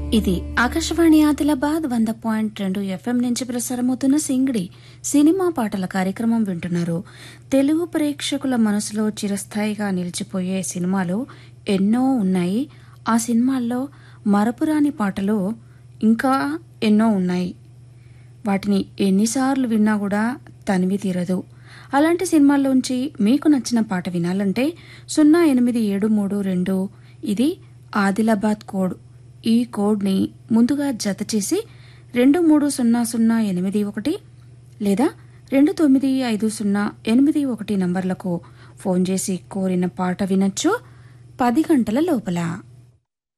ఇది ఆకాశవాణి ఆదిలాబాద్ వంద పాయింట్ రెండు ఎఫ్ఎం నుంచి ప్రసారమవుతున్న సింగిడి సినిమా పాటల కార్యక్రమం వింటున్నారు తెలుగు ప్రేక్షకుల మనసులో చిరస్థాయిగా నిలిచిపోయే సినిమాలు ఎన్నో ఉన్నాయి ఆ సినిమాల్లో మరపురాని పాటలు ఇంకా ఎన్నో ఉన్నాయి వాటిని ఎన్నిసార్లు విన్నా కూడా తనివి తీరదు అలాంటి సినిమాల్లోంచి మీకు నచ్చిన పాట వినాలంటే సున్నా ఎనిమిది ఏడు మూడు రెండు ఇది ఆదిలాబాద్ కోడ్ ఈ కోడ్ని ముందుగా జత చేసి రెండు మూడు సున్నా సున్నా ఎనిమిది ఒకటి లేదా రెండు తొమ్మిది ఐదు సున్నా ఎనిమిది ఒకటి నంబర్లకు ఫోన్ చేసి కోరిన పాట వినొచ్చు పది గంటల లోపల